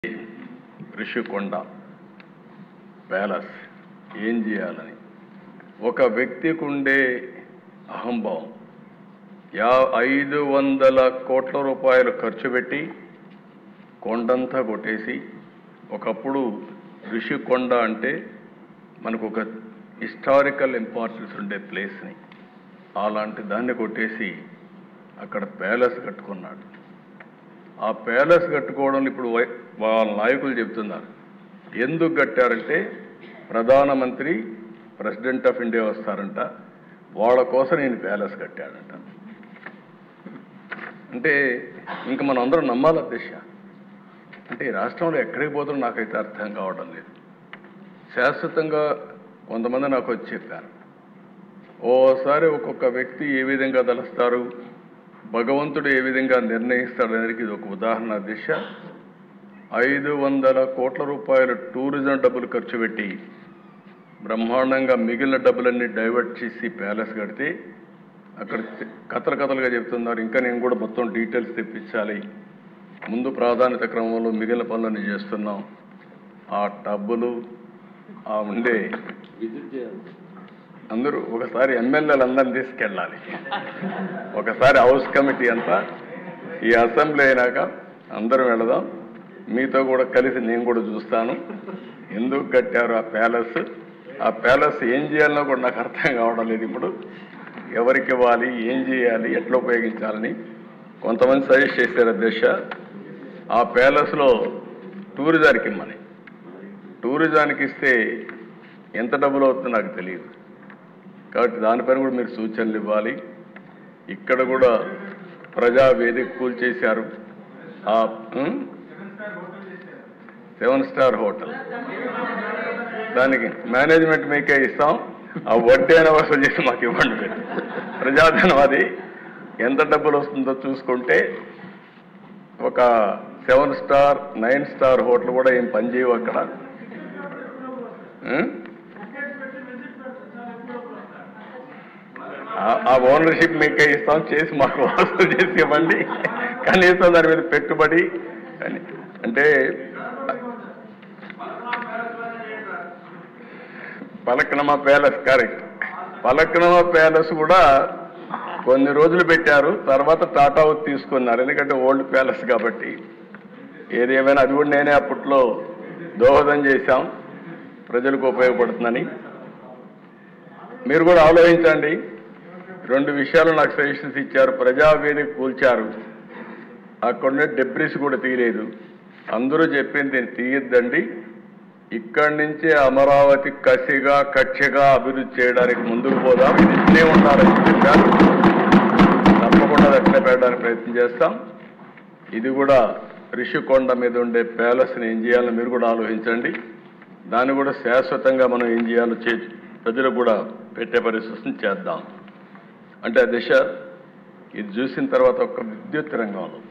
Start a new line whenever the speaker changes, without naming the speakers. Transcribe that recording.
Rushikonda palace ఏం చేయాలని ఒక వ్యక్తికి ఉండే అహంభావం యా ఐదు వందల కోట్ల రూపాయలు ఖర్చు పెట్టి కొండంతా కొట్టేసి ఒకప్పుడు ఋషికొండ అంటే మనకు ఒక హిస్టారికల్ ఇంపార్టెన్స్ ఉండే ప్లేస్ని అలాంటి దాన్ని కొట్టేసి అక్కడ ప్యాలెస్ కట్టుకున్నాడు ఆ ప్యాలెస్ కట్టుకోవడం ఇప్పుడు వై- వాళ్ళ నాయకులు చెప్తున్నారు ఎందుకు కట్టారంటే ప్రధానమంత్రి ప్రెసిడెంట్ ఆఫ్ ఇండియా వస్తారంట వాళ్ళ కోసం నేను ప్యాలెస్ కట్టాడంట అంటే ఇంకా మనం అందరం నమ్మాలి అధ్యక్ష అంటే ఈ రాష్ట్రంలో ఎక్కడికి పోతుందో నాకైతే అర్థం కావడం లేదు శాశ్వతంగా కొంతమంది నాకు వచ్చి చెప్పారు ఓసారి ఒక్కొక్క వ్యక్తి ఏ విధంగా తలుస్తారు భగవంతుడు ఏ విధంగా నిర్ణయిస్తాడు అనేది ఇది ఒక ఉదాహరణ దిశ ఐదు వందల కోట్ల రూపాయల టూరిజం డబ్బులు ఖర్చు పెట్టి బ్రహ్మాండంగా మిగిలిన డబ్బులన్నీ డైవర్ట్ చేసి ప్యాలెస్ కడితే అక్కడ కథలు కథలుగా చెప్తున్నారు ఇంకా నేను కూడా మొత్తం డీటెయిల్స్ తెప్పించాలి ముందు ప్రాధాన్యత క్రమంలో మిగిలిన పనులన్నీ చేస్తున్నాం ఆ డబ్బులు ఆ ఉండే అందరూ ఒకసారి ఎమ్మెల్యేలు అందరిని తీసుకెళ్ళాలి ఒకసారి హౌస్ కమిటీ అంతా ఈ అసెంబ్లీ అయినాక అందరం వెళదాం మీతో కూడా కలిసి నేను కూడా చూస్తాను ఎందుకు కట్టారు ఆ ప్యాలెస్ ఆ ప్యాలెస్ ఏం చేయాలనో కూడా నాకు అర్థం కావడం లేదు ఇప్పుడు ఎవరికి ఇవ్వాలి ఏం చేయాలి ఎట్లా ఉపయోగించాలని కొంతమంది సజెస్ట్ చేశారు అధ్యక్ష ఆ ప్యాలెస్లో టూరిజానికి ఇమ్మని టూరిజానికి ఇస్తే ఎంత డబ్బులు అవుతుందో నాకు తెలియదు కాబట్టి దానిపైన కూడా మీరు సూచనలు ఇవ్వాలి ఇక్కడ కూడా ప్రజా వేదిక కూల్చేశారు ఆ ఉం? సెవెన్ స్టార్ హోటల్ దానికి మేనేజ్మెంట్ మీకే ఇస్తాం ఆ వడ్డీ అయినా వసూలు చేసి మాకు ఇవ్వండి మీరు. ప్రజాధనం అది ఎంత డబ్బులు వస్తుందో చూసుకుంటే ఒక seven star nine star hotel కూడా ఏం పనిచేయవు అక్కడ ఉం? ఆ- ఆ ఓనర్షిప్ మీకే ఇస్తాం చేసి మాకు వసూలు చేసి ఇవ్వండి కనీసం దాని మీద పెట్టుబడి అని అంటే Falaknuma Palace correct Falaknuma Palace కూడా కొన్ని రోజులు పెట్టారు తర్వాత టాటా అవుట్ తీసుకున్నారు ఎందుకంటే ఓల్డ్ ప్యాలెస్ కాబట్టి ఏదేమైనా అది కూడా నేనే అప్పట్లో దోహదం చేశాం ప్రజలకు ఉపయోగపడుతుందని మీరు కూడా ఆలోచించండి రెండు విషయాలు నాకు సజెషన్స్ ఇచ్చారు ప్రజావేదిక కూల్చారు అక్కడనే డెబ్రిస్ కూడా తీయలేదు అందరూ చెప్పింది దీన్ని తీయద్దండి ఇక్కడి నుంచే అమరావతి కసిగా కక్షగా అభివృద్ధి చేయడానికి ముందుకు పోదాం ఇది ఇట్లే ఉండాలని చెప్పారు తప్పకుండా అది అట్లే పెట్టడానికి ప్రయత్నం చేస్తాం ఇది కూడా రిషికొండ మీద ఉండే ప్యాలెస్ని ఏం చేయాలో మీరు కూడా ఆలోచించండి దాన్ని కూడా శాశ్వతంగా మనం ఏం చేయాలో చే ప్రజలకు కూడా పెట్టే పరిస్థితిని చేద్దాం అంటే ఆ దిశ ఇది చూసిన తర్వాత ఒక విద్యుత్ రంగంలో